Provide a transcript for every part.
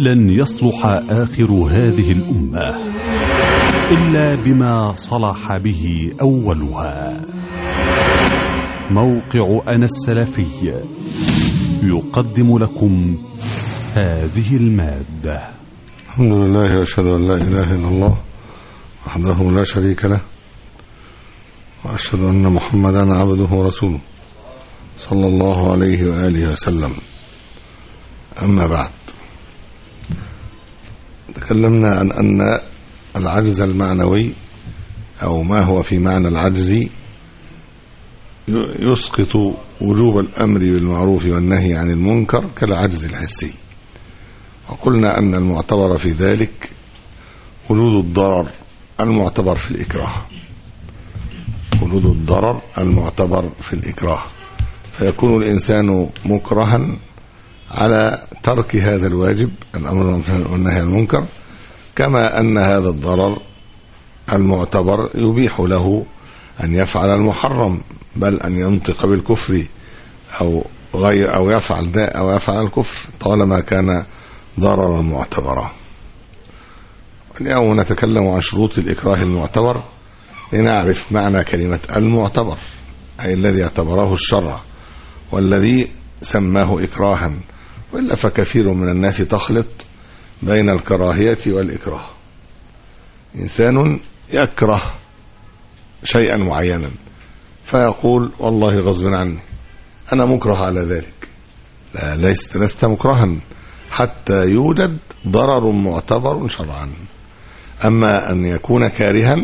لن يصلح آخر هذه الأمة إلا بما صلح به أولها موقع أنا السلفي يقدم لكم هذه المادة الحمد لله واشهد ان لا اله الا الله وحده لا شريك له واشهد ان محمدا عبده ورسوله صلى الله عليه واله وسلم اما بعد تكلمنا عن ان العجز المعنوي او ما هو في معنى العجز يسقط وجوب الامر بالمعروف والنهي عن المنكر كالعجز الحسي وقلنا أن المعتبر في ذلك وجود الضرر المعتبر في الإكراه وجود الضرر المعتبر في الإكراه فيكون الإنسان مكرها على ترك هذا الواجب الأمر والنهي عن المنكر كما أن هذا الضرر المعتبر يبيح له أن يفعل المحرم بل أن ينطق بالكفر أو غير أو يفعل ده أو يفعل الكفر طالما كان ضررا معتبرا اليوم نتكلم عن شروط الإكراه المعتبر لنعرف معنى كلمة المعتبر أي الذي اعتبره الشرع والذي سماه إكراها وإلا فكثير من الناس تخلط بين الكراهية والإكراه إنسان يكره شيئا معينا فيقول والله غصب عني أنا مكره على ذلك لا لست, لست مكرها حتى يوجد ضرر معتبر شرعا أما أن يكون كارها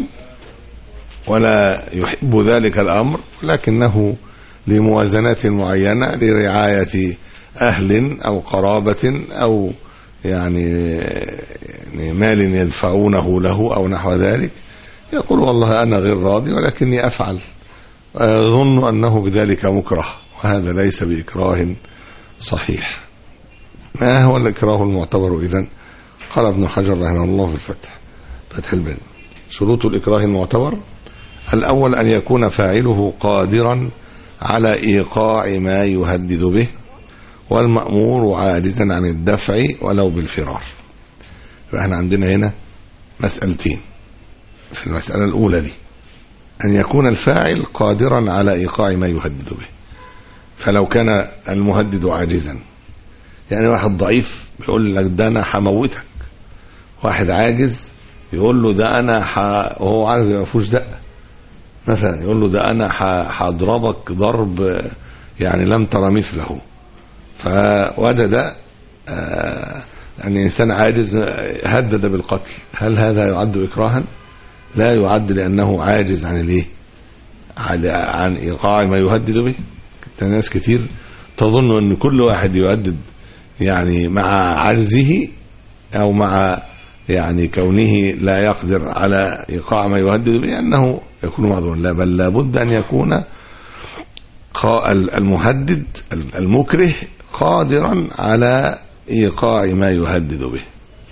ولا يحب ذلك الأمر لكنه لموازنات معينة لرعاية أهل أو قرابة أو يعني, يعني مال يدفعونه له أو نحو ذلك يقول والله أنا غير راضي ولكني أفعل أظن أنه بذلك مكره وهذا ليس بإكراه صحيح ما هو الإكراه المعتبر إذن قال ابن حجر رحمه الله في الفتح فتح البن شروط الإكراه المعتبر الأول أن يكون فاعله قادرا على إيقاع ما يهدد به والمأمور عاجزا عن الدفع ولو بالفرار فإحنا عندنا هنا مسألتين في المسألة الأولى دي أن يكون الفاعل قادرا على إيقاع ما يهدد به فلو كان المهدد عاجزا يعني واحد ضعيف بيقول لك ده انا هموتك واحد عاجز يقول له ده انا ح... وهو عارف ما فيهوش دقه مثلا يقول له ده انا هضربك ضرب يعني لم ترى مثله فوجد آه يعني انسان عاجز هدد بالقتل هل هذا يعد اكراها لا يعد لانه عاجز عن الايه عن ايقاع ما يهدد به ناس كتير تظن ان كل واحد يهدد يعني مع عجزه او مع يعني كونه لا يقدر على ايقاع ما يهدد به انه يكون معذورا لا بل لابد ان يكون المهدد المكره قادرا على ايقاع ما يهدد به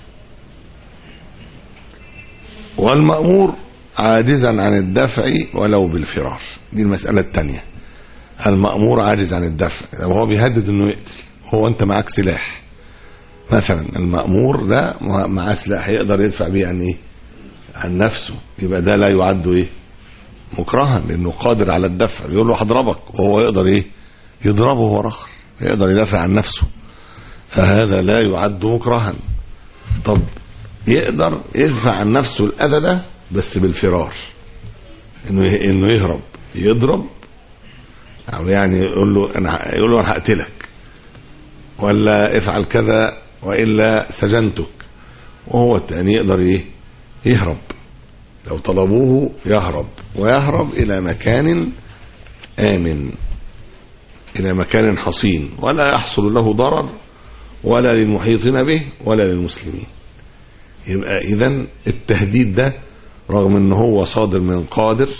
والمامور عاجزا عن الدفع ولو بالفرار دي المساله الثانيه المامور عاجز عن الدفع وهو بيهدد انه يقتل هو انت معاك سلاح مثلا المأمور ده معاه سلاح يقدر يدفع بيه عن ايه عن نفسه يبقى ده لا يعد ايه مكرها لانه قادر على الدفع بيقول له هضربك وهو يقدر ايه يضربه هو اخر يقدر يدافع عن نفسه فهذا لا يعد مكرها طب يقدر يدفع عن نفسه الاذى ده بس بالفرار انه انه يهرب يضرب او يعني يقول له انا يقول له انا هقتلك ولا افعل كذا والا سجنتك وهو الثاني يقدر ايه يهرب لو طلبوه يهرب ويهرب الى مكان امن الى مكان حصين ولا يحصل له ضرر ولا للمحيطين به ولا للمسلمين يبقى اذا التهديد ده رغم ان هو صادر من قادر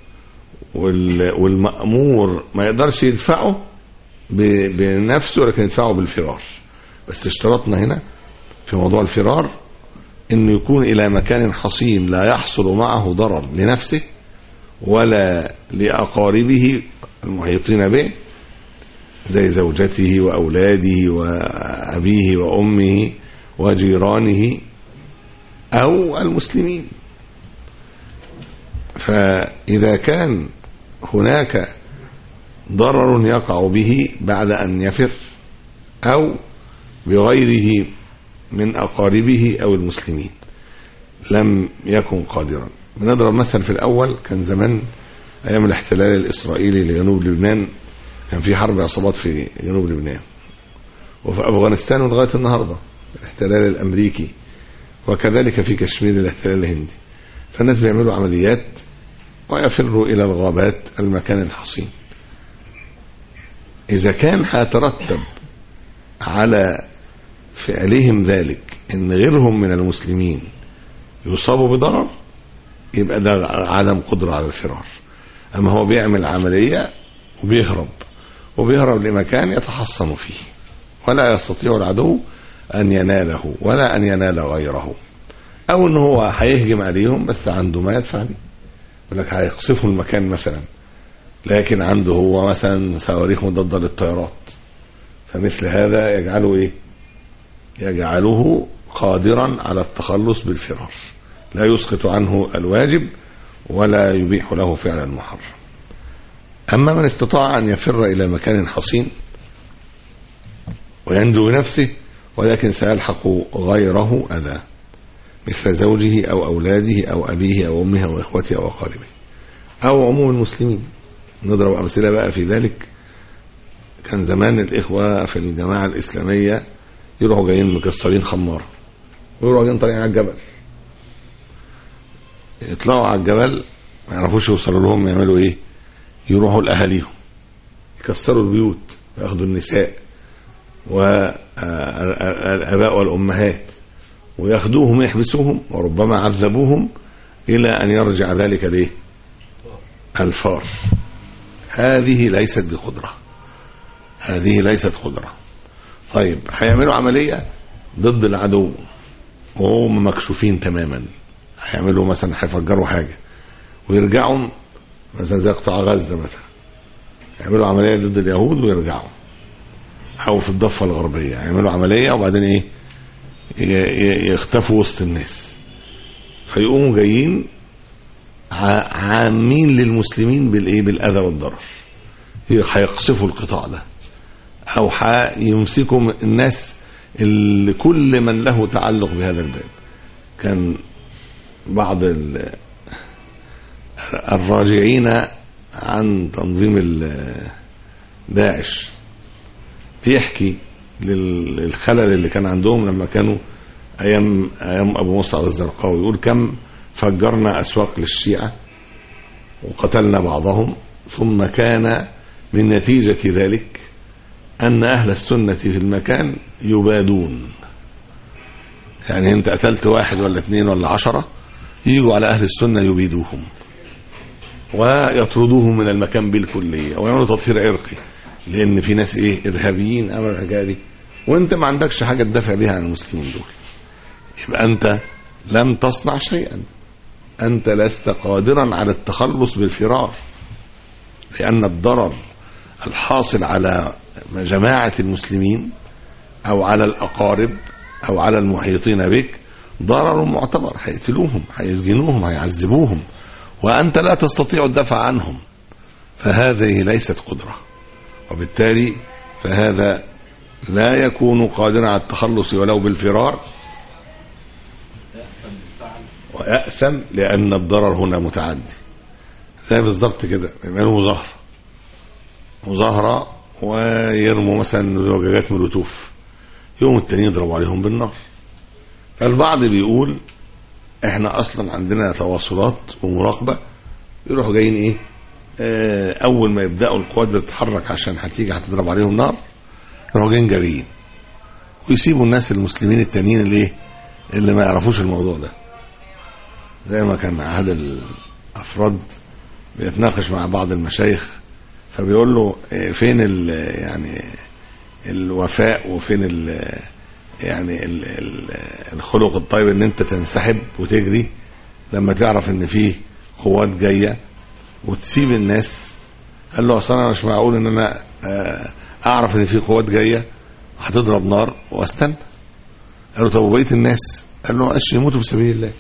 والمأمور ما يقدرش يدفعه بنفسه لكن يدفعه بالفرار بس اشترطنا هنا في موضوع الفرار انه يكون الى مكان حصين لا يحصل معه ضرر لنفسه ولا لاقاربه المحيطين به زي زوجته واولاده وابيه وامه وجيرانه أو المسلمين فإذا كان هناك ضرر يقع به بعد أن يفر أو بغيره من أقاربه أو المسلمين لم يكن قادرا بنضرب مثل في الأول كان زمان أيام الاحتلال الإسرائيلي لجنوب لبنان كان في حرب عصابات في جنوب لبنان وفي أفغانستان ولغاية النهاردة الاحتلال الأمريكي وكذلك في كشمير الاحتلال الهندي فالناس بيعملوا عمليات ويفروا إلى الغابات المكان الحصين إذا كان هيترتب على فعلهم ذلك ان غيرهم من المسلمين يصابوا بضرر يبقى ده عدم قدرة على الفرار اما هو بيعمل عملية وبيهرب وبيهرب لمكان يتحصن فيه ولا يستطيع العدو ان يناله ولا ان ينال غيره او ان هو هيهجم عليهم بس عنده ما يدفع به يقول لك هيقصفوا المكان مثلا لكن عنده هو مثلا صواريخ مضادة للطيارات فمثل هذا يجعله ايه يجعله قادرا على التخلص بالفرار لا يسقط عنه الواجب ولا يبيح له فعل المحرم أما من استطاع أن يفر إلى مكان حصين وينجو بنفسه ولكن سيلحق غيره أذى مثل زوجه أو أولاده أو أبيه أو أمه أو إخوته أو أقاربه أو عموم المسلمين نضرب أمثلة بقى في ذلك كان زمان الإخوة في الجماعة الإسلامية يروحوا جايين مكسرين خمارة ويروحوا جايين طالعين على الجبل يطلعوا على الجبل ما يعرفوش يوصلوا لهم يعملوا ايه يروحوا لأهاليهم يكسروا البيوت وياخدوا النساء والآباء والأمهات وياخدوهم يحبسوهم وربما عذبوهم إلى أن يرجع ذلك ليه الفار هذه ليست بقدرة هذه ليست قدرة طيب هيعملوا عملية ضد العدو وهم مكشوفين تماما هيعملوا مثلا هيفجروا حاجة ويرجعوا مثلا زي قطاع غزة مثلا يعملوا عملية ضد اليهود ويرجعوا أو في الضفة الغربية يعملوا عملية وبعدين إيه يختفوا وسط الناس فيقوموا جايين عامين للمسلمين بالايه بالاذى والضرر هيقصفوا القطاع ده او هيمسكوا الناس اللي كل من له تعلق بهذا الباب كان بعض الراجعين عن تنظيم داعش بيحكي للخلل اللي كان عندهم لما كانوا ايام ايام ابو مصعب الزرقاوي يقول كم فجرنا اسواق للشيعه وقتلنا بعضهم ثم كان من نتيجه ذلك ان اهل السنه في المكان يبادون يعني انت قتلت واحد ولا اثنين ولا عشره يجوا على اهل السنه يبيدوهم ويطردوهم من المكان بالكليه ويعملوا تطهير عرقي لان في ناس ايه ارهابيين امر الحكايه دي وانت ما عندكش حاجه تدافع بيها عن المسلمين دول يبقى انت لم تصنع شيئا انت لست قادرا على التخلص بالفرار لان الضرر الحاصل على جماعه المسلمين او على الاقارب او على المحيطين بك ضرر معتبر هيقتلوهم هيسجنوهم هيعذبوهم وانت لا تستطيع الدفع عنهم فهذه ليست قدره وبالتالي فهذا لا يكون قادرا على التخلص ولو بالفرار ويأثم لأن الضرر هنا متعدي زي بالظبط كده يعملوا مظاهرة مظاهرة ويرموا مثلا زجاجات مولوتوف يوم التاني يضربوا عليهم بالنار فالبعض بيقول احنا اصلا عندنا تواصلات ومراقبة يروحوا جايين ايه اه اول ما يبداوا القوات بتتحرك عشان هتيجي هتضرب عليهم نار يروحوا جايين جاريين ويسيبوا الناس المسلمين التانيين اللي ايه اللي ما يعرفوش الموضوع ده زي ما كان احد الافراد بيتناقش مع بعض المشايخ فبيقول له فين ال يعني الوفاء وفين ال يعني ال ال الخلق الطيب ان انت تنسحب وتجري لما تعرف ان في قوات جايه وتسيب الناس قال له اصل انا مش معقول ان انا اعرف ان في قوات جايه هتضرب نار واستنى قالوا طب وبقيه الناس قال له معلش يموتوا في سبيل الله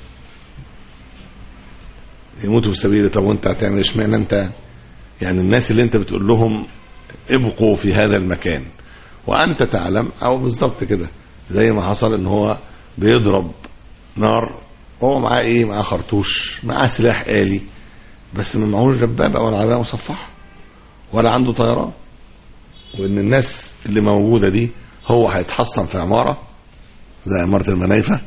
يموتوا في سبيل الله طب وانت هتعمل اشمعنى انت يعني الناس اللي انت بتقول لهم ابقوا في هذا المكان وانت تعلم او بالظبط كده زي ما حصل ان هو بيضرب نار هو معاه ايه معاه خرطوش معاه سلاح آلي بس ما معهوش دبابة ولا عربية مصفحة ولا عنده طيران وان الناس اللي موجودة دي هو هيتحصن في عمارة زي عمارة المنايفة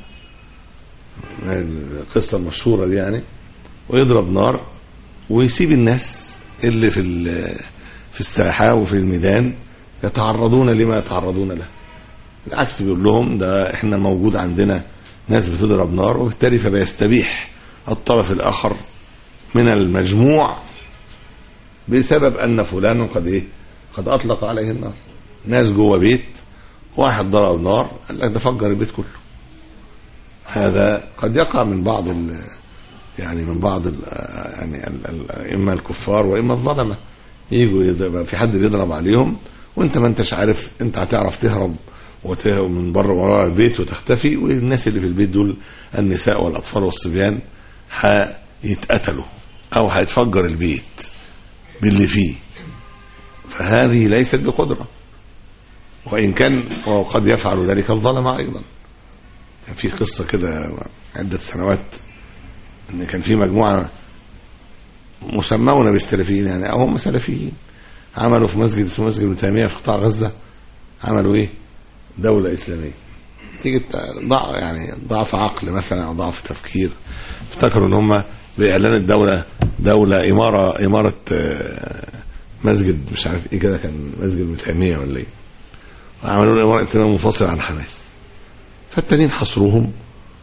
القصة المشهورة دي يعني ويضرب نار ويسيب الناس اللي في ال- في الساحة وفي الميدان يتعرضون لما يتعرضون له بالعكس بيقول لهم ده احنا موجود عندنا ناس بتضرب نار وبالتالي فبيستبيح الطرف الاخر من المجموع بسبب ان فلان قد ايه قد اطلق عليه النار ناس جوه بيت واحد ضرب نار قال لك ده فجر البيت كله هذا قد يقع من بعض ال يعني من بعض ال يعني ال- ال- اما الكفار واما الظلمه يجوا يضرب- في حد بيضرب عليهم وانت ما انتش عارف انت هتعرف تهرب وت- من بره وراء البيت وتختفي والناس اللي في البيت دول النساء والاطفال والصبيان هيتقتلوا او هيتفجر البيت باللي فيه فهذه ليست بقدره وان كان وقد يفعل ذلك الظلمه ايضا كان في قصه كده عده سنوات ان كان في مجموعه مسمون بالسلفيين يعني او هم سلفيين عملوا في مسجد اسمه مسجد ابن تيميه في قطاع غزه عملوا ايه؟ دوله اسلاميه تيجي ضع يعني ضعف عقل مثلا او ضعف تفكير افتكروا ان هم باعلان الدوله دوله اماره اماره آه، مسجد مش عارف ايه كده كان مسجد ابن تيميه ولا ايه وعملوا له اماره اسلاميه منفصله عن حماس فالتانيين حصروهم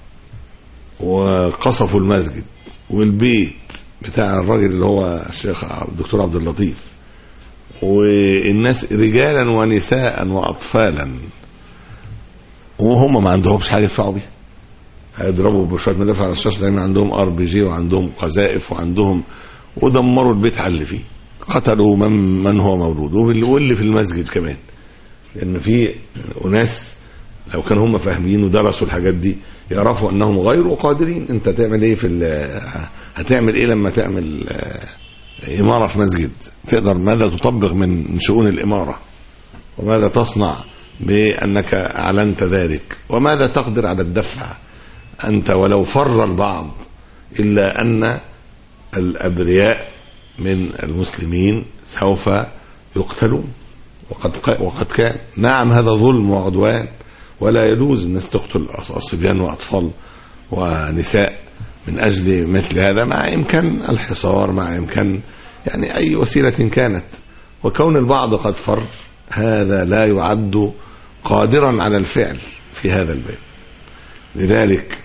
وقصفوا المسجد والبيت بتاع الراجل اللي هو الشيخ الدكتور عبد اللطيف والناس رجالا ونساء واطفالا وهم ما عندهمش حاجه يدفعوا بيها هيضربوا بشويه مدافع على الشاشه دايما عندهم ار بي جي وعندهم قذائف وعندهم ودمروا البيت على اللي فيه قتلوا من من هو مولود وبال- واللي في المسجد كمان لان في اناس لو كانوا هم فاهمين ودرسوا الحاجات دي يعرفوا انهم غير قادرين انت تعمل ايه في ال- هتعمل ايه لما تعمل آه، اماره في مسجد تقدر ماذا تطبق من شؤون الاماره وماذا تصنع بانك اعلنت ذلك وماذا تقدر على الدفع انت ولو فر البعض الا ان الابرياء من المسلمين سوف يقتلون وقد وقد كان نعم هذا ظلم وعدوان ولا يجوز الناس تقتل صبيان واطفال ونساء من اجل مثل هذا مع امكان الحصار مع امكان يعني اي وسيله كانت وكون البعض قد فر هذا لا يعد قادرا على الفعل في هذا الباب لذلك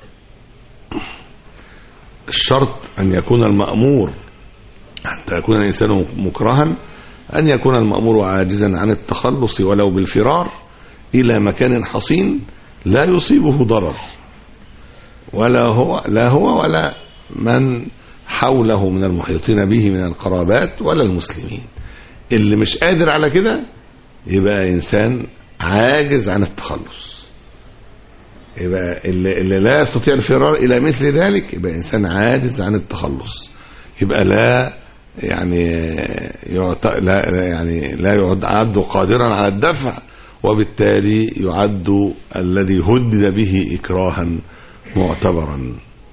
الشرط ان يكون المامور حتى يكون الانسان مكرها ان يكون المامور عاجزا عن التخلص ولو بالفرار الى مكان حصين لا يصيبه ضرر ولا هو لا هو ولا من حوله من المحيطين به من القرابات ولا المسلمين اللي مش قادر على كده يبقى انسان عاجز عن التخلص يبقى اللي, اللي لا يستطيع الفرار الى مثل ذلك يبقى انسان عاجز عن التخلص يبقى لا يعني يعت... لا لا يعني لا يعد قادرا على الدفع وبالتالي يعد الذي هدد به اكراها معتبرا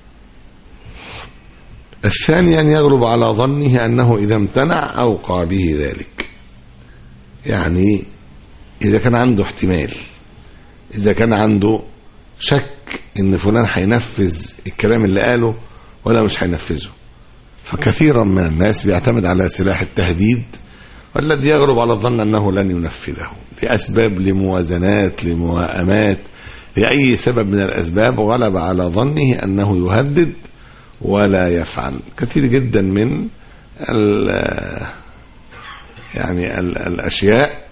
الثاني أن يغلب على ظنه أنه إذا امتنع أوقع به ذلك يعني إذا كان عنده احتمال إذا كان عنده شك إن فلان هينفذ الكلام اللي قاله ولا مش هينفذه فكثيرا من الناس بيعتمد على سلاح التهديد والذي يغلب على الظن أنه لن ينفذه لأسباب لموازنات لموائمات لأي سبب من الأسباب غلب على ظنه أنه يهدد ولا يفعل كثير جدا من ال يعني ال الأشياء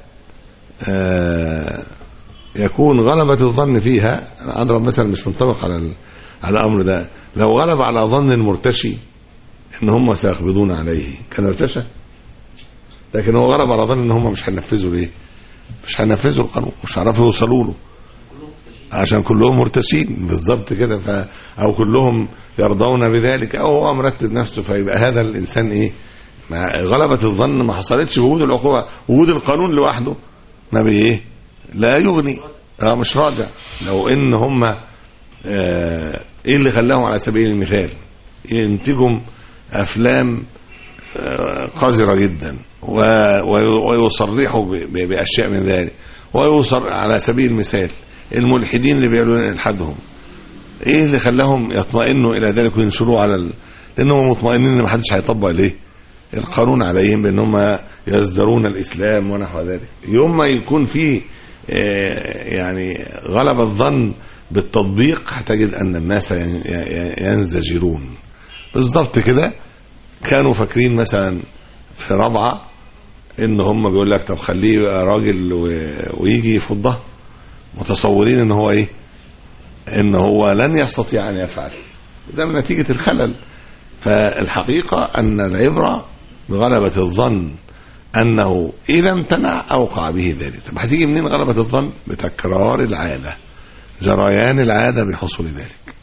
يكون غلبة الظن فيها أنا أضرب مثلا مش منطبق على على الأمر ده لو غلب على ظن المرتشي إن هم سيقبضون عليه كان ارتشى لكن هو غلب على ظن إن هم مش هينفذوا ليه مش هينفذوا القانون مش هيعرفوا يوصلوا له عشان كلهم مرتشين بالظبط كده ف او كلهم يرضون بذلك او هو مرتب نفسه فيبقى هذا الانسان ايه مع غلبة الظن ما حصلتش وجود العقوبة وجود القانون لوحده ما بي ايه لا يغني اه مش راجع لو ان هم آه ايه اللي خلاهم على سبيل المثال ينتجوا افلام آه قذرة جدا و- و- ويصرحوا ب- ب- باشياء من ذلك ويصر على سبيل المثال الملحدين اللي بيعلنون الحادهم ايه اللي خلاهم يطمئنوا الى ذلك وينشروه على ال... لانهم مطمئنين ان محدش هيطبق الايه القانون عليهم بان هم يزدرون الاسلام ونحو ذلك يوم ما يكون في آه، يعني غلب الظن بالتطبيق هتجد ان الناس ين- ي- ينزجرون بالظبط كده كانوا فاكرين مثلا في رابعه ان هم بيقول لك طب خليه يبقى راجل و- ويجي يفضها متصورين ان هو ايه ان هو لن يستطيع ان يفعل ده من نتيجه الخلل فالحقيقه ان العبره بغلبه الظن انه اذا امتنع اوقع به ذلك طب هتيجي منين غلبه الظن بتكرار العاده جريان العاده بحصول ذلك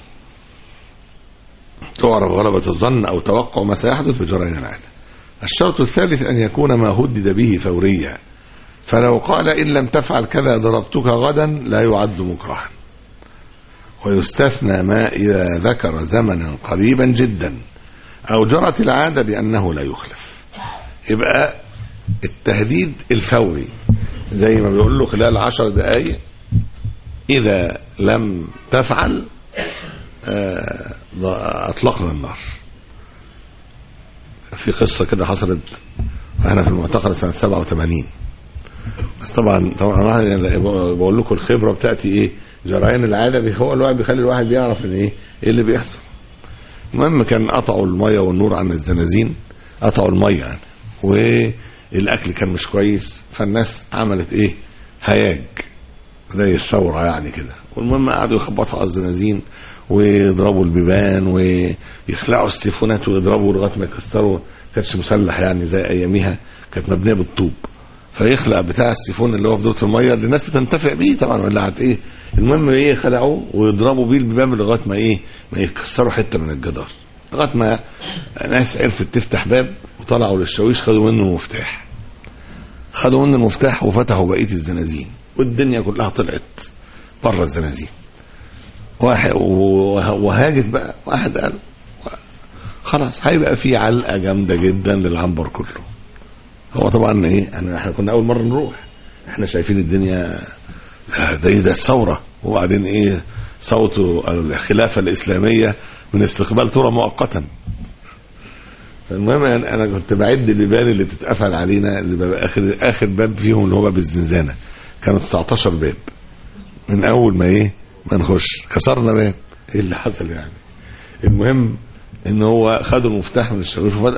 تعرف غلبة الظن أو توقع ما سيحدث بجريان العادة الشرط الثالث أن يكون ما هدد به فوريا فلو قال إن لم تفعل كذا ضربتك غدا لا يعد مكرها ويستثنى ما إذا ذكر زمنا قريبا جدا أو جرت العادة بأنه لا يخلف يبقى التهديد الفوري زي ما بيقول له خلال عشر دقائق إذا لم تفعل آه، أطلقنا النار في قصة كده حصلت وأنا في المعتقل سنة 87 بس طبعا طبعا أنا بقول لكم الخبرة بتاعتي إيه جريان العادة بي- هو الواحد بيخلي الواحد بيعرف إن إيه إيه اللي بيحصل المهم كان قطعوا المية والنور عن الزنازين قطعوا المية يعني والأكل كان مش كويس فالناس عملت إيه هياج زي الثورة يعني كده والمهم قعدوا يخبطوا على الزنازين ويضربوا البيبان ويخلعوا السيفونات ويضربوا لغايه ما يكسروا كانتش مسلح يعني زي اياميها كانت مبنيه بالطوب فيخلع بتاع السيفون اللي هو في دوره الميه اللي الناس بتنتفع بيه طبعا ولا هت ايه المهم ايه خلعوه ويضربوا بيه البيبان لغايه ما ايه ما يكسروا حته من الجدار لغايه ما ناس عرفت تفتح باب وطلعوا للشاويش خدوا منه المفتاح خدوا منه المفتاح وفتحوا بقيه الزنازين والدنيا كلها طلعت بره الزنازين واحد وه- وهاجت بقى واحد قال خلاص هيبقى في علقه جامده جدا للعنبر كله هو طبعا ايه انا احنا كنا اول مره نروح احنا شايفين الدنيا آه، ده ايه ده الثوره وبعدين ايه صوت الخلافه الاسلاميه من استقبال ترى مؤقتا فالمهم انا أنا كنت بعد البيبان اللي بتتقفل علينا اللي بقى اخر اخر باب فيهم اللي هو باب الزنزانه كانوا 19 باب من اول ما ايه ما نخش كسرنا باب ايه اللي حصل يعني المهم ان هو خدوا المفتاح من الشاويش وبدا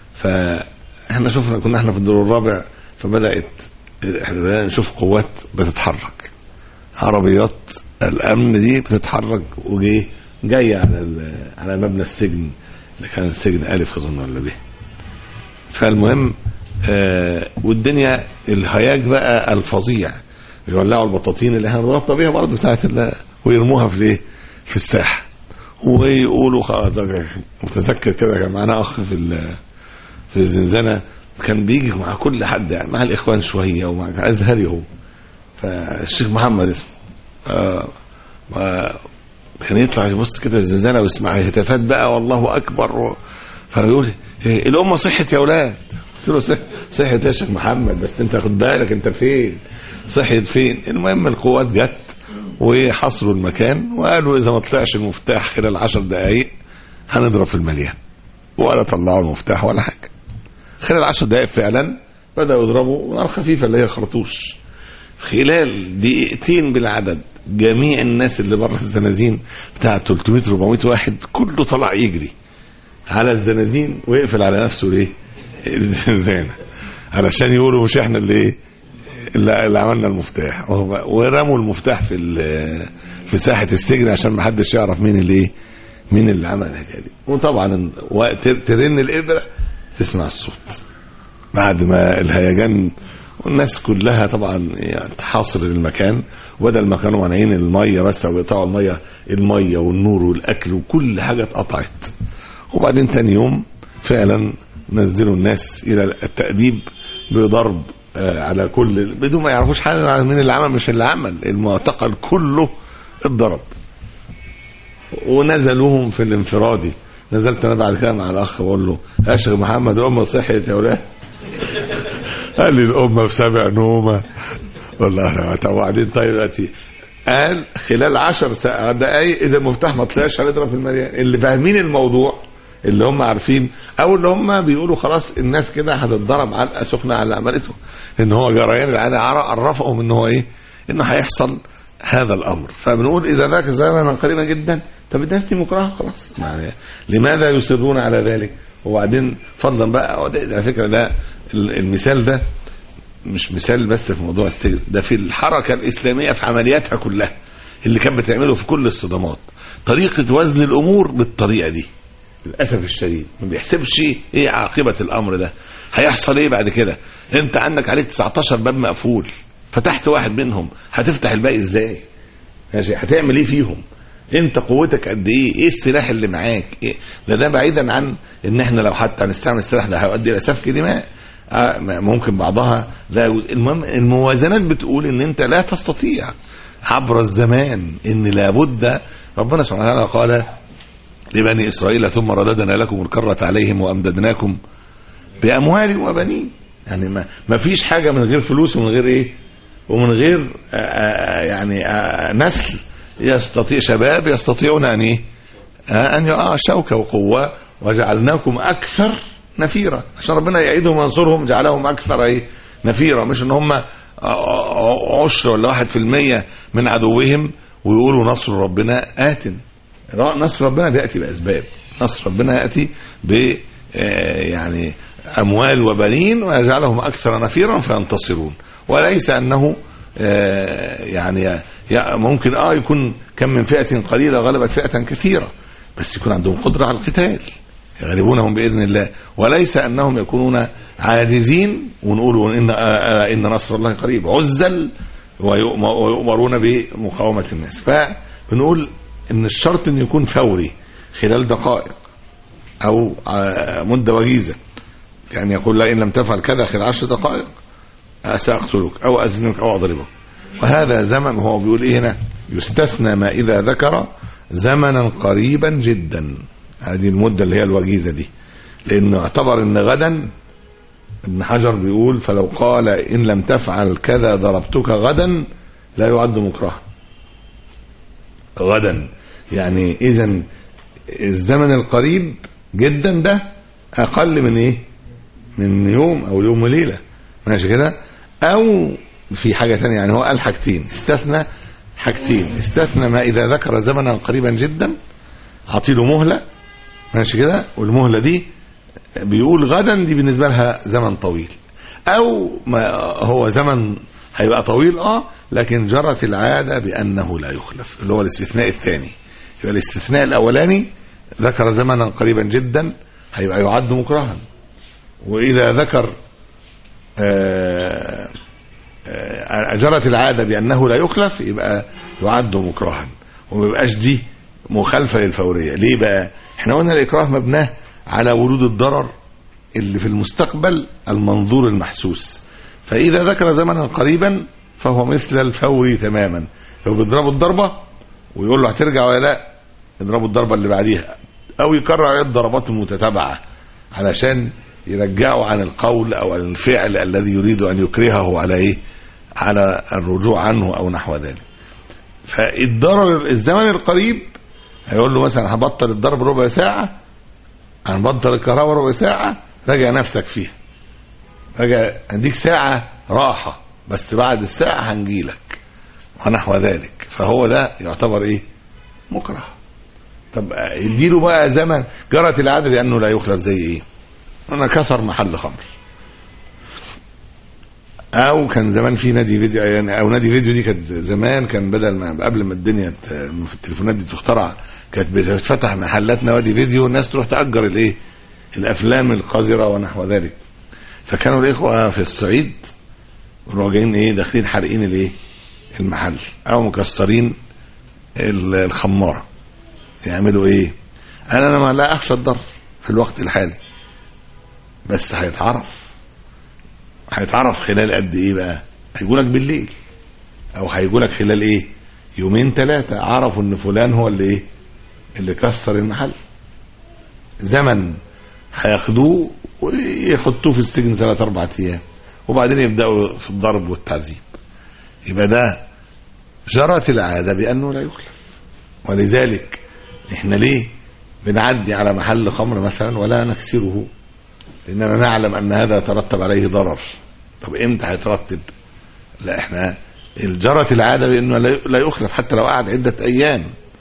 فاحنا شفنا كنا احنا في الدور الرابع فبدات احنا بدأنا نشوف قوات بتتحرك عربيات الامن دي بتتحرك وجي جايه على ال- على مبنى السجن اللي كان السجن الف اظن ولا به فالمهم آه والدنيا الهياج بقى الفظيع يولعوا البطاطين اللي احنا ضغطنا بيها برضه بتاعت ال- ويرموها في الايه في الساحه ويقولوا خلاص ده متذكر كده كان معانا اخ في ال- في الزنزانه كان بيجي مع كل حد يعني مع الاخوان شويه ومع ازهري هو فالشيخ محمد اسمه آه ما- كان يطلع يبص كده الزنزانه ويسمع هتافات بقى والله اكبر و... فيقول إيه الامه صحت يا اولاد قلت له صح صحت يا شيخ محمد بس انت خد بالك انت فين صحت فين المهم القوات جت وحصروا المكان وقالوا اذا ما طلعش المفتاح خلال عشر دقائق هنضرب في المليان ولا طلعوا المفتاح ولا حاجه خلال عشر دقائق فعلا بداوا يضربوا نار خفيفه اللي هي خرطوش خلال دقيقتين بالعدد جميع الناس اللي بره الزنازين بتاع 300 400 واحد كله طلع يجري على الزنازين ويقفل على نفسه ليه الزنزانه علشان يقولوا مش احنا اللي ايه اللي, اللي عملنا المفتاح وهو- ورموا المفتاح في ال- في ساحه السجن عشان ما حدش يعرف مين اللي ايه مين اللي عمل الحكايه دي وطبعا وقت ترن الابره تسمع الصوت بعد ما الهيجان والناس كلها طبعا تحاصر المكان وبدل ما كانوا مانعين الميه بس او يقطعوا الميه الميه والنور والاكل وكل حاجه اتقطعت وبعدين تاني يوم فعلا نزلوا الناس الى التاديب بضرب آه، على كل بدون ما يعرفوش حاجه عن مين اللي عمل مش اللي عمل المعتقل كله اتضرب ونزلوهم في الانفرادي نزلت انا بعد كده مع الاخ بقول له يا شيخ محمد الامه صحيت يا ولاد قال لي الامه في سبع نومه والله طب وبعدين طيب دلوقتي قال خلال عشر سا- دقايق اذا المفتاح ما طلعش هنضرب في المليان اللي فاهمين الموضوع اللي هم عارفين او اللي هم بيقولوا خلاص الناس كده هتتضرب علقه سخنه على اللي عملته ان هو جريان العاده عر- عرفهم ان هو ايه انه هيحصل هذا الامر فبنقول اذا ذاك زمنا قريبا جدا طب الناس دي مكرهه خلاص يعني لماذا يصرون على ذلك وبعدين فضلا بقى وده- على فكره ده ال- المثال ده مش مثال بس في موضوع السجن ده في الحركه الاسلاميه في عملياتها كلها اللي كانت بتعمله في كل الصدمات طريقه وزن الامور بالطريقه دي للاسف الشديد ما بيحسبش ايه عاقبه الامر ده هيحصل ايه بعد كده انت عندك عليك 19 باب مقفول فتحت واحد منهم هتفتح الباقي ازاي ماشي هتعمل ايه فيهم انت قوتك قد ايه ايه السلاح اللي معاك إيه؟ ده ده بعيدا عن ان احنا لو حتى هنستعمل السلاح ده هيؤدي الى سفك دماء آه، ما- ممكن بعضها لا يجوز المهم الموازنات بتقول ان انت لا تستطيع عبر الزمان ان لابد ربنا سبحانه وتعالى قال لبني اسرائيل ثم رددنا لكم الكرة عليهم وامددناكم باموال وبنين يعني ما, ما فيش حاجه من غير فلوس ومن غير ايه ومن غير آه، آه، يعني آه، نسل يستطيع شباب يستطيعون ان ايه آه، ان يقع شوكه وقوه وجعلناكم اكثر نفيرا عشان ربنا يعيدهم وينصرهم جعلهم اكثر ايه نفيرا مش ان هم آه، عشر ولا واحد في المية من عدوهم ويقولوا نصر ربنا آت نصر ربنا بيأتي بأسباب نصر ربنا يأتي ب آه، يعني أموال وبنين ويجعلهم أكثر نفيرا فينتصرون وليس أنه آه، يعني يا- ممكن اه يكون كم من فئة قليلة غلبت فئة كثيرة بس يكون عندهم قدرة على القتال يغلبونهم بإذن الله وليس أنهم يكونون عاجزين ونقول إن, آه، إن نصر الله قريب عزل ويؤم- ويؤمرون بمقاومة الناس فبنقول إن الشرط أن يكون فوري خلال دقائق أو آه، مدة وجيزة يعني يقول لا إن لم تفعل كذا خلال عشر دقائق سأقتلك أو أزنك أو أضربك وهذا زمن هو بيقول إيه هنا يستثنى ما إذا ذكر زمنا قريبا جدا هذه المدة اللي هي الوجيزة دي لأنه اعتبر أن غدا ابن حجر بيقول فلو قال إن لم تفعل كذا ضربتك غدا لا يعد مكرها غدا يعني إذا الزمن القريب جدا ده أقل من إيه من يوم أو يوم وليلة ماشي كده أو في حاجة تانية يعني هو قال حاجتين استثنى حاجتين استثنى ما إذا ذكر زمنا قريبا جدا عطيله مهلة ماشي كده والمهلة دي بيقول غدا دي بالنسبة لها زمن طويل أو ما هو زمن هيبقى طويل اه لكن جرت العادة بأنه لا يخلف اللي هو الاستثناء الثاني يبقى الاستثناء الأولاني ذكر زمنا قريبا جدا هيبقى يعد مكرها وإذا ذكر آه، آه، جرت العادة بأنه لا يخلف يبقى يعد مكرها وما يبقاش دي مخالفة للفورية ليه بقى احنا قلنا الإكراه مبناه على ورود الضرر اللي في المستقبل المنظور المحسوس فإذا ذكر زمنا قريبا فهو مثل الفوري تماما لو بيضربوا الضربة ويقول له هترجع ولا لا يضربوا الضربة اللي بعديها أو يكرر عليه الضربات المتتابعة علشان يرجعه عن القول أو عن الفعل الذي يريد أن يكرهه على إيه على الرجوع عنه أو نحو ذلك فالضرر الزمن القريب هيقول له مثلا هبطل الضرب ربع ساعة هنبطل الكهرباء ربع ساعة راجع نفسك فيها راجع هديك ساعة راحة بس بعد الساعة هنجيلك ونحو ذلك فهو ده يعتبر ايه مكره طب اديله بقى زمن جرت العادة بأنه لا يخلف زي ايه انا كسر محل خمر او كان زمان في نادي فيديو يعني او نادي فيديو دي كانت زمان كان بدل ما قبل ما الدنيا ت- في التليفونات دي تخترع كانت بتفتح محلات نوادي فيديو والناس تروح تأجر الايه الافلام القذرة ونحو ذلك فكانوا الاخوة في الصعيد يروحوا جايين ايه داخلين حارقين الايه المحل او مكسرين ال- الخماره يعملوا ايه انا انا ما لا اخشى الضرر في الوقت الحالي بس هيتعرف هيتعرف خلال قد ايه بقى هيقولك بالليل او هيقولك خلال ايه يومين ثلاثة عرفوا ان فلان هو اللي ايه اللي كسر المحل زمن هياخدوه ويحطوه في السجن ثلاث اربع ايام وبعدين يبداوا في الضرب والتعذيب يبقى ده جرت العاده بانه لا يخلف ولذلك احنا ليه بنعدي على محل خمر مثلا ولا نكسره لاننا نعلم ان هذا يترتب عليه ضرر طب امتى هيترتب لا احنا جرت العاده بانه لا- لا يخلف حتى لو قعد عده ايام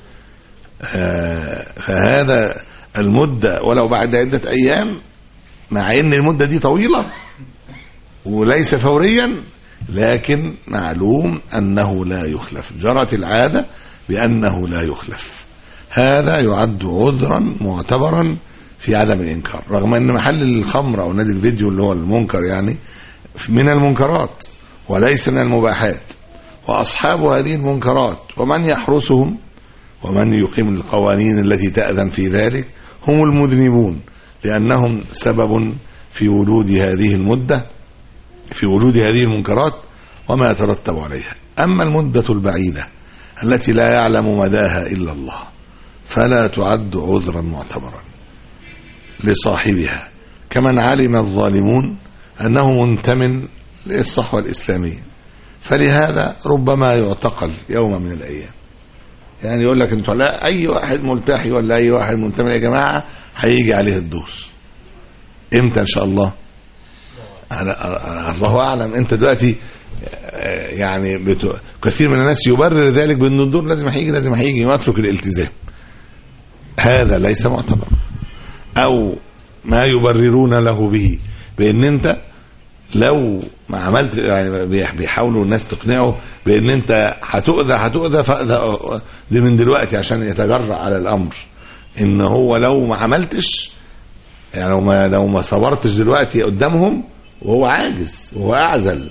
آه، فهذا المده ولو بعد عده ايام مع ان المده دي طويله وليس فوريا لكن معلوم انه لا يخلف جرت العاده بانه لا يخلف هذا يعد عذرا معتبرا في عدم الانكار رغم ان محل الخمر او نادي الفيديو اللي هو المنكر يعني من المنكرات وليس من المباحات واصحاب هذه المنكرات ومن يحرسهم ومن يقيم القوانين التي تأذن في ذلك هم المذنبون لأنهم سبب في وجود هذه المدة في وجود هذه المنكرات وما يترتب عليها أما المدة البعيدة التي لا يعلم مداها إلا الله فلا تعد عذرا معتبرا لصاحبها كمن علم الظالمون أنه منتمن للصحوة الإسلامية فلهذا ربما يعتقل يوم من الأيام يعني يقول لك انتوا لا اي واحد ملتحي ولا اي واحد منتمي يا جماعه هيجي عليه الدوس امتى ان شاء الله أنا أنا الله اعلم انت دلوقتي آه، يعني بت... كثير من الناس يبرر ذلك بان الدور لازم هيجي لازم هيجي ويترك الالتزام هذا ليس معتبر او ما يبررون له به بان انت لو ما عملت يعني بيح- بيحاولوا الناس تقنعه بان انت هتؤذى هتؤذى فاذى دي من دلوقتي عشان يتجرأ على الامر ان هو لو ما عملتش يعني لو ما لو ما صبرتش دلوقتي قدامهم وهو عاجز وهو اعزل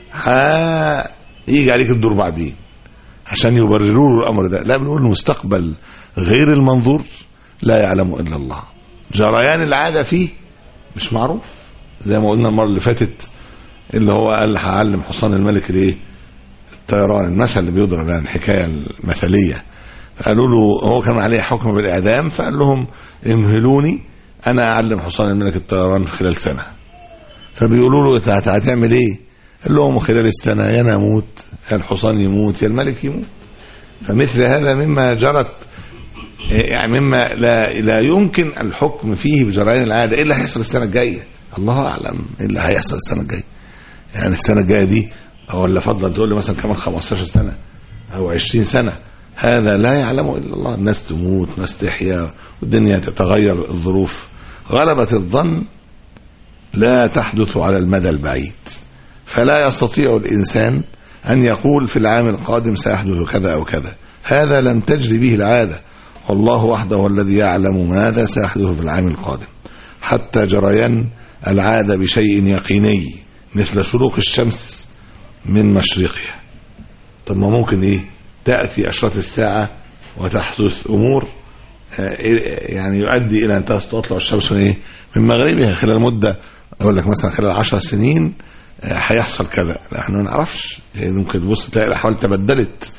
هيجي عليك الدور بعدين عشان يبرروا له الامر ده لا بنقول المستقبل غير المنظور لا يعلمه الا الله جريان العاده فيه مش معروف زي ما قلنا المره اللي فاتت اللي هو قال هعلم حصان الملك الايه الطيران المثل اللي بيضرب يعني الحكايه المثليه قالوا له هو كان عليه حكم بالاعدام فقال لهم امهلوني انا اعلم حصان الملك الطيران خلال سنه فبيقولوا له انت هت- هتعمل ايه؟ قال لهم خلال السنه يا انا اموت يا الحصان يموت يا الملك يموت فمثل هذا مما جرت يعني مما لا لا يمكن الحكم فيه بجريان العاده ايه اللي هيحصل السنه الجايه؟ الله اعلم ايه اللي هيحصل السنه الجايه؟ يعني السنه الجايه دي ولا فضلا تقول لي مثلا كمان 15 سنه او 20 سنه هذا لا يعلمه الا الله الناس تموت ناس تحيا والدنيا تتغير الظروف غلبة الظن لا تحدث على المدى البعيد فلا يستطيع الإنسان أن يقول في العام القادم سيحدث كذا أو كذا هذا لم تجري به العادة والله وحده هو الذي يعلم ماذا سيحدث في العام القادم حتى جريان العادة بشيء يقيني مثل شروق الشمس من مشرقها طب ما ممكن ايه تأتي أشراط الساعة وتحدث أمور آه، يعني يؤدي إلى أن تطلع الشمس من ايه من مغربها خلال مدة أقول لك مثلا خلال عشر سنين آه، هيحصل كذا لا، احنا ما نعرفش يعني ممكن تبص تلاقي الأحوال تبدلت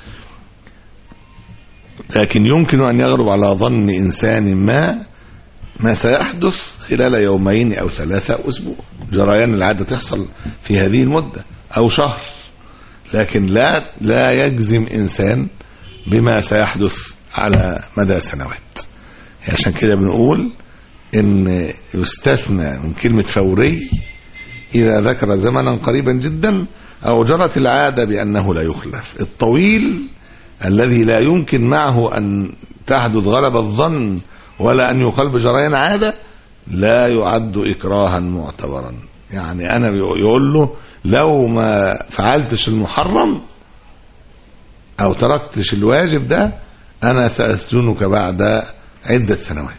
لكن يمكن أن يغلب على ظن إنسان ما ما سيحدث خلال يومين أو ثلاثة أو أسبوع جريان العادة تحصل في هذه المدة أو شهر لكن لا لا يجزم إنسان بما سيحدث على مدى سنوات عشان كده بنقول إن يستثنى من كلمة فوري إذا ذكر زمنا قريبا جدا أو جرت العادة بأنه لا يخلف الطويل الذي لا يمكن معه أن تحدث غلب الظن ولا أن يقال بجريان عادة لا يعد إكراها معتبرا يعني أنا يقول له لو ما فعلتش المحرم أو تركتش الواجب ده أنا سأسجنك بعد عدة سنوات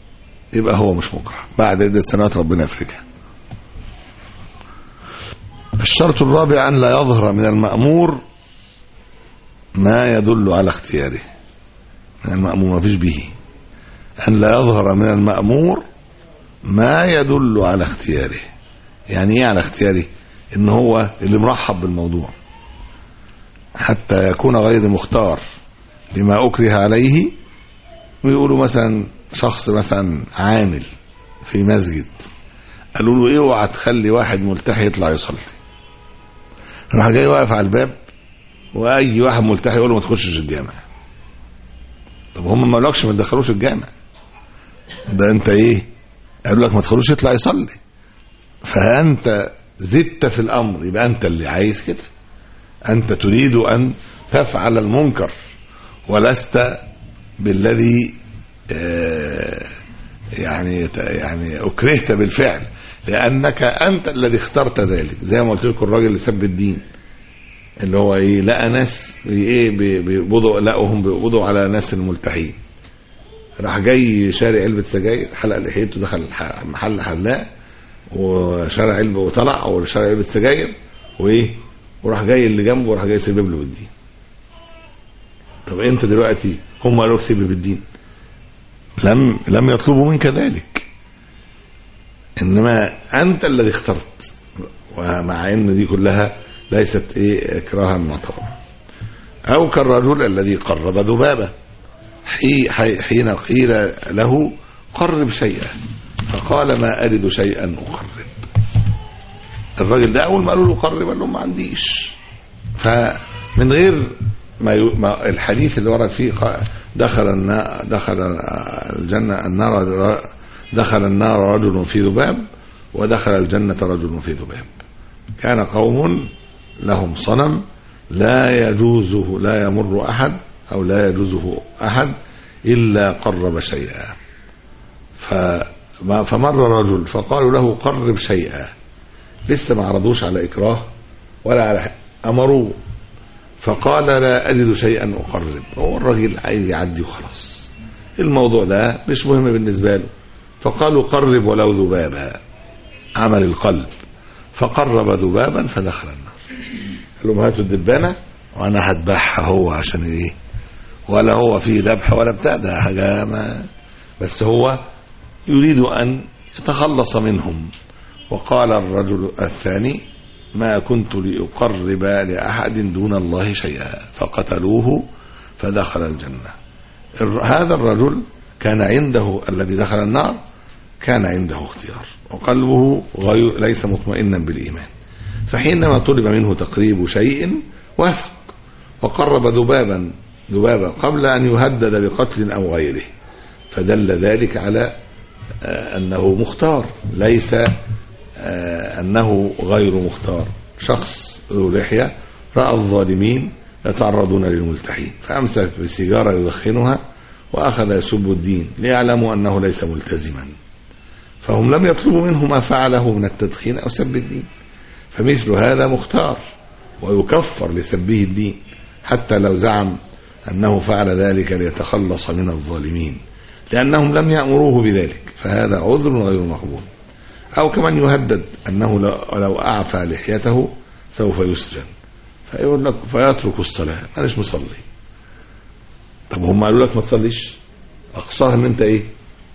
يبقى هو مش مكره بعد عدة سنوات ربنا يفرجها الشرط الرابع أن لا يظهر من المأمور ما يدل على اختياره من المأمور ما فيش به أن لا يظهر من المأمور ما يدل على اختياره يعني ايه على اختياره ان هو اللي مرحب بالموضوع حتى يكون غير مختار لما أكره عليه ويقولوا مثلا شخص مثلا عامل في مسجد قالوا له اوعى تخلي واحد ملتحي يطلع يصلي راح جاي واقف على الباب واي واحد ملتحي يقول له ما تخشش الجامع طب هم ما قالكش ما تدخلوش الجامع ده انت ايه قالوا لك ما تدخلوش يطلع يصلي فانت زدت في الامر يبقى انت اللي عايز كده انت تريد ان تفعل المنكر ولست بالذي آه يعني يعني اكرهت بالفعل لانك انت الذي اخترت ذلك زي ما قلت لكم الراجل اللي سب الدين اللي هو ايه لقى ناس ايه بيقبضوا لقوهم بيقبضوا على ناس الملتحين راح جاي شاري علبه سجاير حلق لحيته دخل محل حلاق وشارع علبه وطلع او شارع علبه سجاير وايه وراح جاي اللي جنبه وراح جاي سبب له بالدين طب انت دلوقتي هم قالوا لك سبب بالدين لم لم يطلبوا منك ذلك انما انت الذي اخترت ومع ان دي كلها ليست ايه اكراها معتبرا او كالرجل الذي قرب ذبابه حين قيل له قرب شيئا فقال ما أرد شيئا أقرب الراجل ده أول ما قالوا له قرب قال لهم ما عنديش فمن غير ما, ي... ما الحديث اللي ورد فيه دخل النا... دخل الجنة النار دخل النار رجل في ذباب ودخل الجنة رجل في ذباب كان قوم لهم صنم لا يجوزه لا يمر أحد أو لا يجوزه أحد إلا قرب شيئا ف فمر رجل فقالوا له قرب شيئا لسه ما عرضوش على إكراه ولا على أمروه فقال لا أجد شيئا أقرب هو الراجل عايز يعدي وخلاص الموضوع ده مش مهم بالنسبة له فقالوا قرب ولو ذبابا عمل القلب فقرب ذبابا فدخل النار قال لهم هاتوا الدبانة وأنا هذبحها هو عشان إيه ولا هو فيه ذبح ولا بتاع ده حاجة ما بس هو يريد أن يتخلص منهم وقال الرجل الثاني ما كنت لأقرب لأحد دون الله شيئا فقتلوه فدخل الجنة هذا الرجل كان عنده الذي دخل النار كان عنده اختيار وقلبه غير ليس مطمئنا بالإيمان فحينما طلب منه تقريب شيء وافق وقرب ذبابا ذبابا قبل أن يهدد بقتل أو غيره فدل ذلك على أنه مختار ليس أنه غير مختار شخص ذو لحية رأى الظالمين يتعرضون للملتحين فأمسك بسيجارة يدخنها وأخذ يسب الدين ليعلموا أنه ليس ملتزما فهم لم يطلبوا منه ما فعله من التدخين أو سب الدين فمثل هذا مختار ويكفر لسبه الدين حتى لو زعم أنه فعل ذلك ليتخلص من الظالمين لأنهم لم يأمروه بذلك فهذا عذر غير مقبول أو كمن يهدد أنه لو أعفى لحيته سوف يسجن فيقول لك فيترك الصلاة أنا مش مصلي طب هم قالوا لك ما تصليش أقصاها أن أنت إيه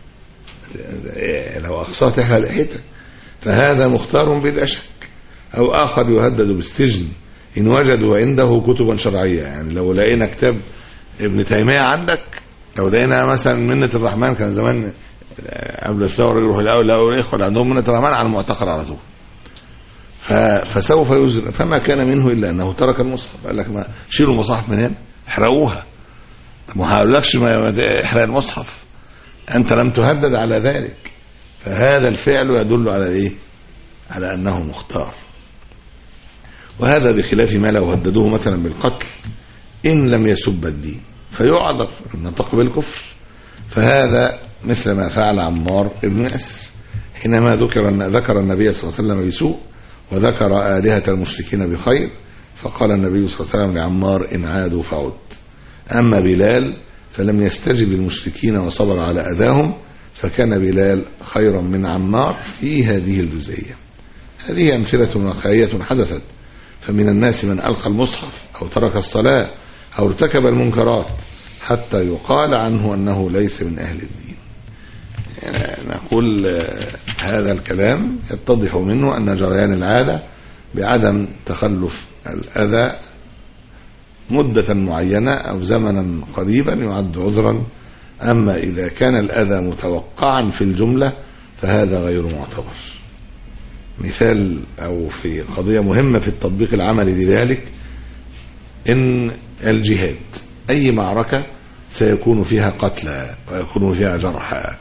لو أقصاها تحلى لحيتك فهذا مختار بلا شك أو آخر يهدد بالسجن إن وجدوا عنده كتبا شرعية يعني لو لقينا كتاب ابن تيمية عندك لو لقينا مثلا منة الرحمن كان زمان قبل الثورة يروحوا يلاقوا يلاقوا الإخوة اللي عندهم منة الرحمن على المعتقل على طول فسوف يزر فما كان منه إلا أنه ترك المصحف قال لك ما شيلوا المصاحف من هنا احرقوها طب ما هقولكش ما احرق المصحف أنت لم تهدد على ذلك فهذا الفعل يدل على إيه على أنه مختار وهذا بخلاف ما لو هددوه مثلا بالقتل إن لم يسب الدين فيعذر النطق بالكفر فهذا مثل ما فعل عمار بن ياسر حينما ذكر ذكر النبي صلى الله عليه وسلم بسوء وذكر آلهة المشركين بخير فقال النبي صلى الله عليه وسلم لعمار إن عادوا فعد أما بلال فلم يستجب المشركين وصبر على أذاهم فكان بلال خيرا من عمار في هذه الجزئية هذه أمثلة واقعية حدثت فمن الناس من ألقى المصحف أو ترك الصلاة أو ارتكب المنكرات حتى يقال عنه أنه ليس من أهل الدين يعني نقول آه، هذا الكلام يتضح منه أن جريان العادة بعدم تخلف الأذى مدة معينة أو زمنا قريبا يعد عذرا أما إذا كان الأذى متوقعا في الجملة فهذا غير معتبر مثال أو في قضية مهمة في التطبيق العملي لذلك إن الجهاد أي معركة سيكون فيها قتلى ويكون فيها جرحى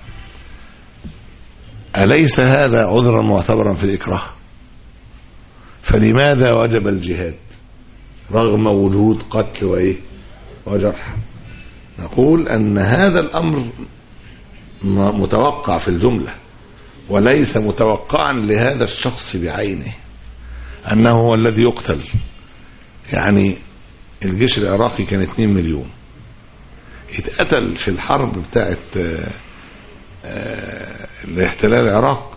أليس هذا عذرا معتبرا في الإكراه فلماذا وجب الجهاد رغم وجود قتل وإيه وجرح نقول أن هذا الأمر م- متوقع في الجملة وليس متوقعا لهذا الشخص بعينه أنه هو الذي يقتل يعني الجيش العراقي كان 2 مليون اتقتل في الحرب بتاعت آه، آه، الاحتلال العراق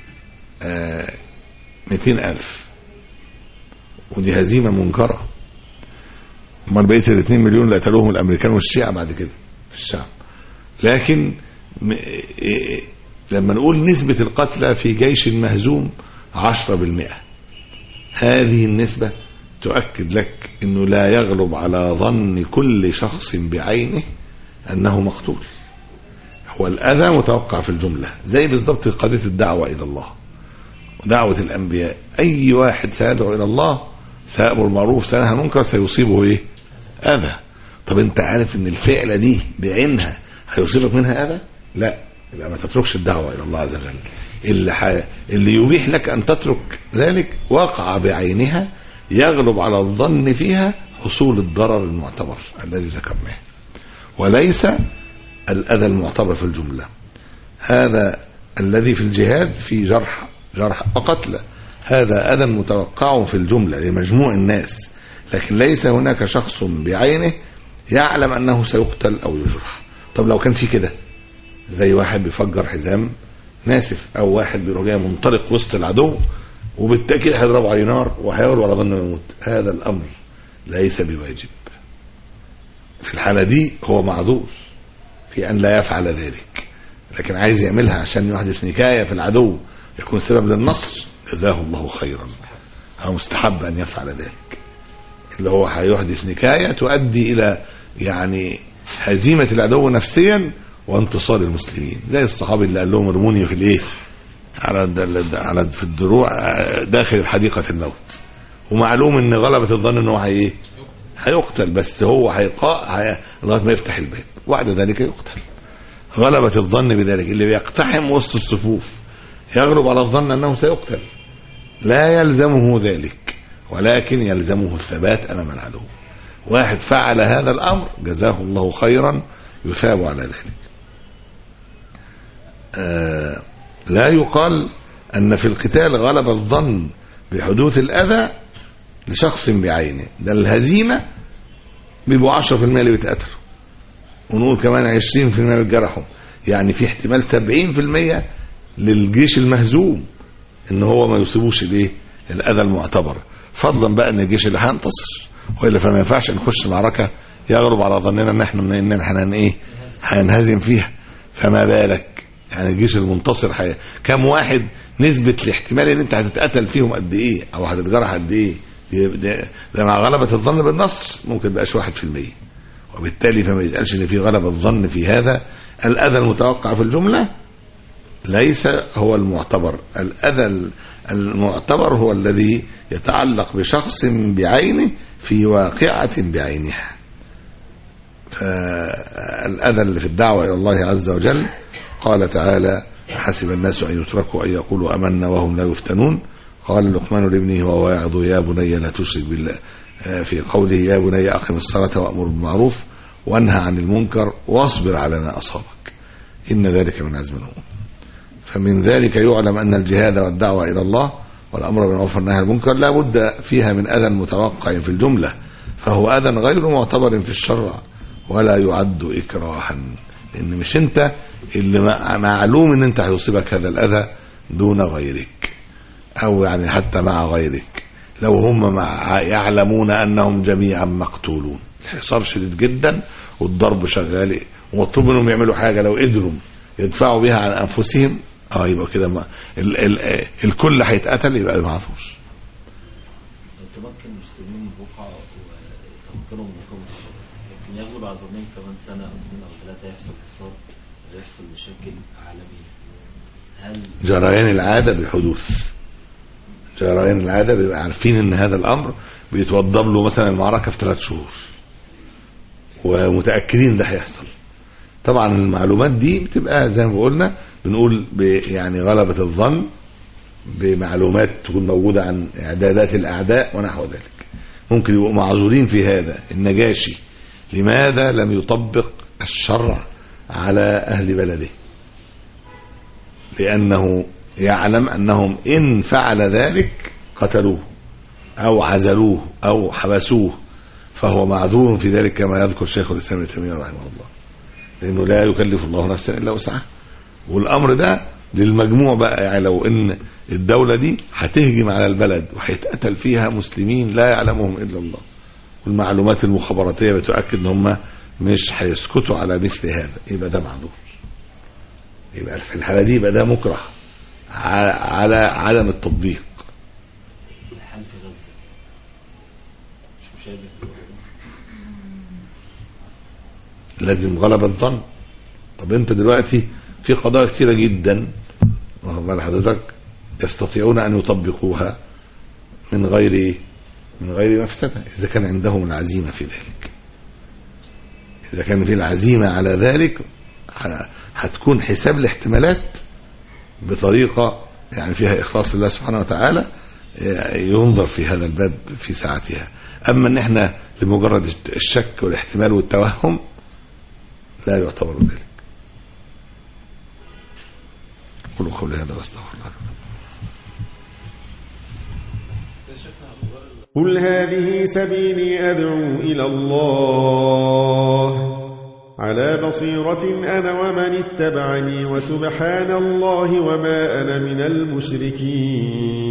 آه، 200 ألف ودي هزيمة منكرة امال بقيه ال 2 مليون اللي قتلوهم الامريكان والشيعة بعد كده في الشعب لكن م- إيه- لما نقول نسبة القتلى في جيش مهزوم 10% هذه النسبة تؤكد لك انه لا يغلب على ظن كل شخص بعينه انه مقتول هو الاذى متوقع في الجملة زي بالضبط قضية الدعوة الى الله ودعوة الانبياء اي واحد سيدعو الى الله سيأمر بالمعروف سينهى عن المنكر سيصيبه ايه اذى طب انت عارف ان الفعلة دي بعينها هيصيبك منها اذى لا يبقى ما تتركش الدعوة الى الله عز وجل اللي, ح... اللي يبيح لك ان تترك ذلك وقع بعينها يغلب على الظن فيها حصول الضرر المعتبر الذي ذكرناه وليس الاذى المعتبر في الجملة هذا الذي في الجهاد في جرح جرح وقتل هذا أذى متوقع في الجملة لمجموع الناس لكن ليس هناك شخص بعينه يعلم أنه سيقتل أو يجرح طب لو كان في كده زي واحد بيفجر حزام ناسف أو واحد بيروح جاي منطلق وسط العدو وبالتأكيد هيضربوا عليه نار وهيقول ولا ظن يموت هذا الأمر ليس بواجب في الحالة دي هو معذور في أن لا يفعل ذلك لكن عايز يعملها عشان يحدث نكاية في العدو يكون سبب للنصر جزاه الله خيرا هو مستحب أن يفعل ذلك اللي هو هيحدث نكاية تؤدي إلى يعني هزيمة العدو نفسيا وانتصار المسلمين زي الصحابي اللي قال لهم ارموني في الايه على الد- على في الدروع آه، داخل حديقة الموت ومعلوم ان غلبة الظن ان هو هي ايه هيقتل بس هو هيقا هي- لغايه ما يفتح الباب وبعد ذلك يقتل غلبة الظن بذلك اللي بيقتحم وسط الصفوف يغلب على الظن انه سيقتل لا يلزمه ذلك ولكن يلزمه الثبات امام العدو واحد فعل هذا الامر جزاه الله خيرا يثاب على ذلك آه لا يقال ان في القتال غلب الظن بحدوث الاذى لشخص بعينه ده الهزيمه بيبقوا 10% اللي بيتقتلوا ونقول كمان 20% بيتجرحوا يعني في احتمال 70% للجيش المهزوم ان هو ما يصيبوش الايه الاذى المعتبر فضلا بقى ان الجيش اللي هينتصر والا فما ينفعش نخش معركه يغلب على ظننا ان احنا ان احنا هن ايه هننهزم فيها فما بالك يعني الجيش المنتصر حي... كم واحد نسبة الاحتمال ان انت هتتقتل فيهم قد ايه او هتتجرح قد ايه ده, ده, ده مع غلبة الظن بالنصر ممكن بقاش واحد في المية وبالتالي فما يتقالش ان في غلبة الظن في هذا الاذى المتوقع في الجملة ليس هو المعتبر الأذى المعتبر هو الذي يتعلق بشخص بعينه في واقعة بعينها فالأذى اللي في الدعوة إلى الله عز وجل قال تعالى حسب الناس أن يتركوا أن يقولوا أمنا وهم لا يفتنون قال لقمان لابنه وهو يعظ يا بني لا تشرك بالله في قوله يا بني أقم الصلاة وأمر بالمعروف وانهى عن المنكر واصبر على ما أصابك إن ذلك من عزم الأمور فمن ذلك يعلم أن الجهاد والدعوة إلى الله والأمر بالمعروف والنهي عن المنكر لا بد فيها من أذى متوقع في الجملة فهو أذى غير معتبر في الشرع ولا يعد إكراها لأن مش أنت اللي معلوم أن أنت هيصيبك هذا الأذى دون غيرك أو يعني حتى مع غيرك لو هم مع يعلمون أنهم جميعا مقتولون الحصار شديد جدا والضرب شغال ومطلوب منهم يعملوا حاجة لو قدروا يدفعوا بها عن أنفسهم اه يبقى كده ما ال ال الكل هيتقتل يبقى معذور تمكن المسلمين من بقعة وتمكنهم من مقاومة الشر لكن يغلب على ظنهم كمان سنة أو اثنين أو ثلاثة يحصل حصار ويحصل مشاكل عالمية هل جريان العادة بحدوث جريان العادة بيبقى عارفين ان هذا الامر بيتوضب له مثلا المعركة في ثلاث شهور ومتأكدين ده هيحصل طبعا المعلومات دي بتبقى زي ما قلنا بنقول ب- يعني غلبة الظن بمعلومات تكون موجودة عن إعدادات الأعداء ونحو ذلك ممكن يبقوا معذورين في هذا النجاشي لماذا لم يطبق الشرع على أهل بلده لأنه يعلم أنهم إن فعل ذلك قتلوه أو عزلوه أو حبسوه فهو معذور في ذلك كما يذكر شيخ الإسلام ابن تيمية رحمه الله لأنه لا يكلف الله نفسا إلا وسعها والأمر ده للمجموع بقى يعني لو إن الدولة دي هتهجم على البلد وهيتقتل فيها مسلمين لا يعلمهم إلا الله والمعلومات المخابراتية بتؤكد إن هم مش هيسكتوا على مثل هذا يبقى ده معذور يبقى في الحالة دي يبقى ده مكره ع- على عدم التطبيق الحال في غزة مش مشابه لازم غلب الظن طب انت دلوقتي في قضايا كتيرة جدا واخد بال حضرتك يستطيعون ان يطبقوها من غير من غير مفسدة اذا كان عندهم العزيمة في ذلك اذا كان في العزيمة على ذلك ه- هتكون حساب الاحتمالات بطريقة يعني فيها اخلاص لله سبحانه وتعالى ينظر في هذا الباب في ساعتها اما ان احنا لمجرد الشك والاحتمال والتوهم لا يعتبر ذلك قولوا قولي هذا واستغفر الله قل هذه سبيلي أدعو إلى الله على بصيرة أنا ومن اتبعني وسبحان الله وما أنا من المشركين